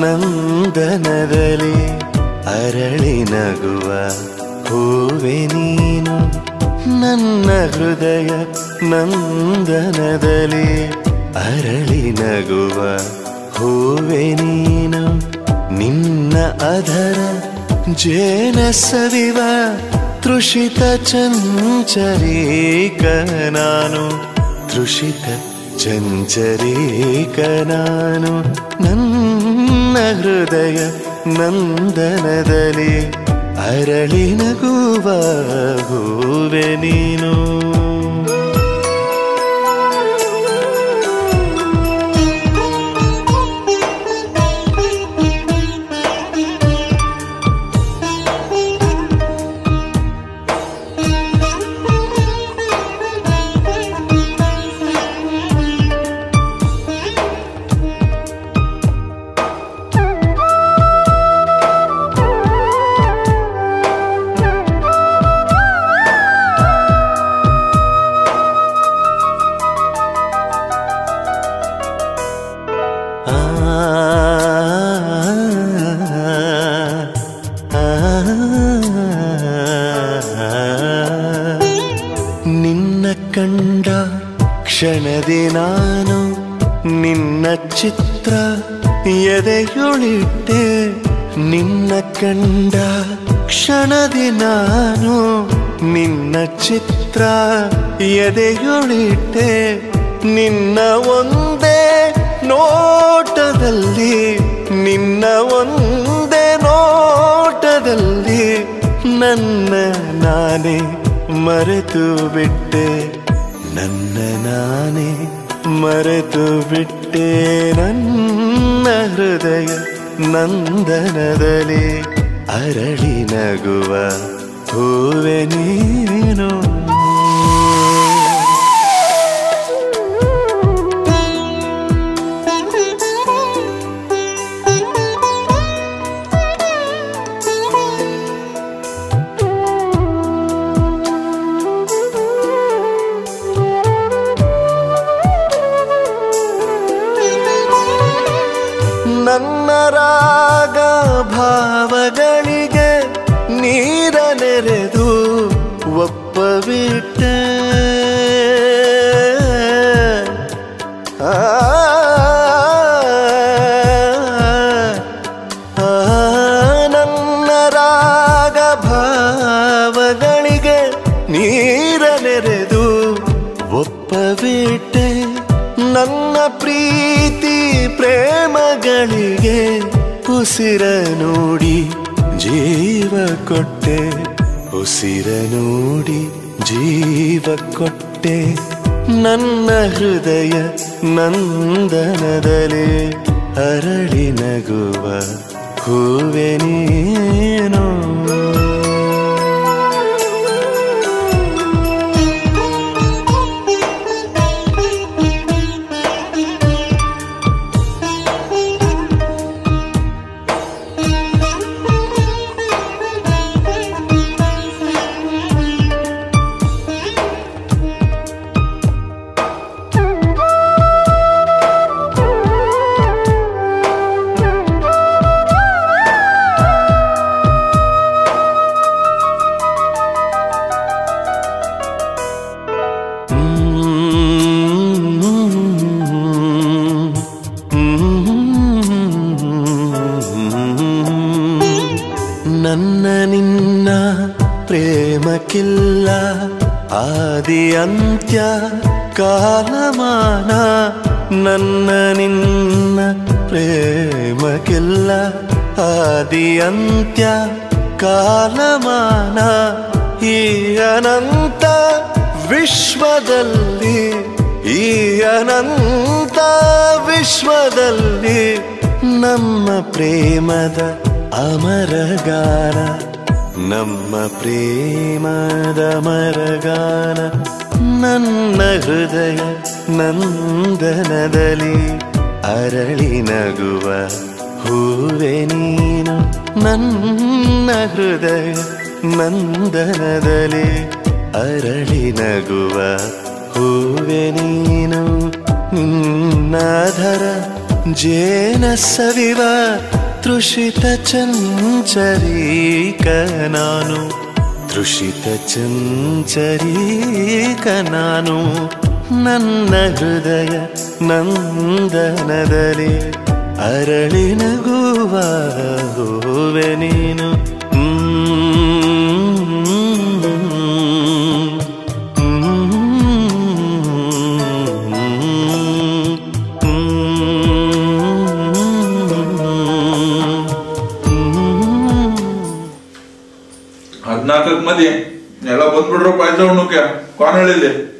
ನಂದನದಲ್ಲಿ ಅರಳಿ ನಗುವ ಹೂವೆ ನೀನು ನನ್ನ ಹೃದಯ ನಂದನದಲ್ಲಿ ಅರಳಿ ನಗುವ ಹೂವೆ ನೀನು ನಿನ್ನ ಅಧರ ಜೇನ ಸವಿವ ತೃಷಿತ ಚಂಚರೀಕ ನಾನು ತೃಷಿತ ಚಂಚರೀಕ ನಾನು ನನ್ನ ಹೃದಯ ನಂದನದಲ್ಲಿ ಅರಳಿ ನಗುವ ಹೂವೆ ನೀನು ಆ, ಆ, ನಿನ್ನ ಕಂಡ ಕ್ಷಣದಿ ನಾನು ನಿನ್ನ ಚಿತ್ರ ಎದೆಯುಳಿಟ್ಟೆ ನಿನ್ನ ಕಂಡ ಕ್ಷಣದಿ ನಾನು ನಿನ್ನ ಚಿತ್ರ ಎದೆಯುಳಿಟ್ಟೆ ನಿನ್ನ ಒಂದೇ ನೋಟದಲ್ಲಿ ನಿನ್ನ ಒಂದೇ ನೋಟದಲ್ಲಿ ನನ್ನ ನಾನೇ ಮರೆತು ಬಿಟ್ಟೆ ನನ್ನ ನಾನೇ ಮರೆತು ಬಿಟ್ಟೆ ನನ್ನ ಹೃದಯ ನಂದನದಲ್ಲಿ ಅರಳಿ ನಗುವ ಹೂವೆ ನೀನು ನನ್ನ ರಾಗ ಭಾವಗಳಿಗೆ ನೀರ ನೆರೆದು ಒಪ್ಪಬಿಟ್ಟೆ ಆ, ಆ, ನನ್ನ ರಾಗ ಭಾವಗಳಿಗೆ ನೀರ ನೆರೆದು ಒಪ್ಪಬಿಟ್ಟೆ ನನ್ನ ಪ್ರೀತಿ ಪ್ರೇಮಗಳಿಗೆ ಉಸಿರ ನೋಡಿ ಜೀವ ಕೊಟ್ಟೆ ಉಸಿರ ನೋಡಿ ಜೀವ ಕೊಟ್ಟೆ ನನ್ನ ಹೃದಯ ನಂದನದಲ್ಲಿ ಅರಳಿ ನಗುವ ಹೂವೆ ನೀನು ನನ್ನ ನಿನ್ನ ಪ್ರೇಮಕ್ಕಿಲ್ಲ ಆದಿ ಅಂತ್ಯ ಕಾಲಮಾನ ನನ್ನ ನಿನ್ನ ಪ್ರೇಮಕ್ಕಿಲ್ಲ ಆದಿ ಅಂತ್ಯ ಕಾಲಮಾನ ಈ ಅನಂತ ವಿಶ್ವದಲ್ಲಿ ಈ ಅನಂತ ವಿಶ್ವದಲ್ಲಿ ನಮ್ಮ ಪ್ರೇಮದ ಅಮರಗಾನ ನಮ್ಮ ಪ್ರೇಮದ ಮರಗಾನ ನನ್ನ ಹೃದಯ ನಂದನದಲ್ಲಿ ಅರಳಿ ನಗುವ ಹೂವೆ ನೀನು ನನ್ನ ಹೃದಯ ನಂದನದಲ್ಲಿ ಅರಳಿ ನಗುವ ಹೂವೆ ನೀನು ನಿನ್ನಾಧರ ಜೇನ ಸವಿವ ತೃಷಿತ ಚಂಚರೀಕ ನಾನು ತೃಷಿತ ಚಂಚರೀಕ ನಾನು ನನ್ನ ಹೃದಯ ನಂದನದಲ್ಲಿ ಅರಳಿ ನಗುವ ಹೂವೆ ನೀನು ಹದ್ನಾಲ್ಕಕ್ ಮದಿ ಎಲ್ಲ ಬಂದ್ಬಿಡ್ರು ಪಾಯ್ಸ ಉಣ್ಣಕ್ಕೆ ಕಾನಹಳ್ಳಿಲಿ